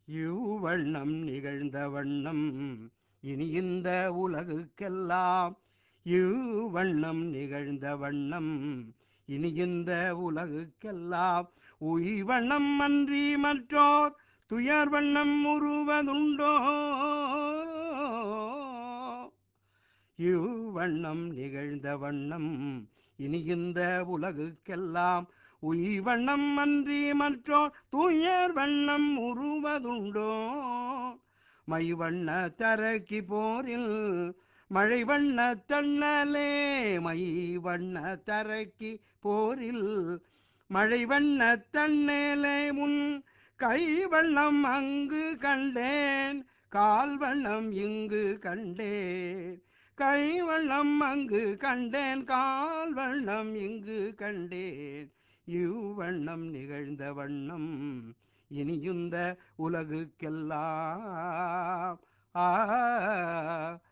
இவ்வண்ணம் நிகழ்ந்த வண்ணம் இனி இந்த உலகுக்கெல்லாம் இவ்வண்ணம் நிகழ்ந்த வண்ணம் இனி இந்த உலகுக்கெல்லாம் உய்வண்ணம் அன்றி மற்றோர் துயர் வண்ணம் உருவதுண்டோ இவ்வண்ணம் நிகழ்ந்த வண்ணம் இனி இந்த உலகுக்கெல்லாம் உய்வண்ணம் அன்றி மற்றோர் துயர் வண்ணம் உருவதுண்டோ மை வண்ண தரக்கி போரில் மழை வண்ண தன்னலே மை வண்ண தரக்கி போரில் மழை வண்ண தன்னேலே முன் கை வண்ணம் அங்கு கண்டேன் கால் வண்ணம் இங்கு கண்டேன் கை வண்ணம் அங்கு கண்டேன் கால் வண்ணம் இங்கு கண்டேன் இவ்வண்ணம் நிகழ்ந்த வண்ணம் இனியுந்த உலகுக்கெல்லாம் ஆ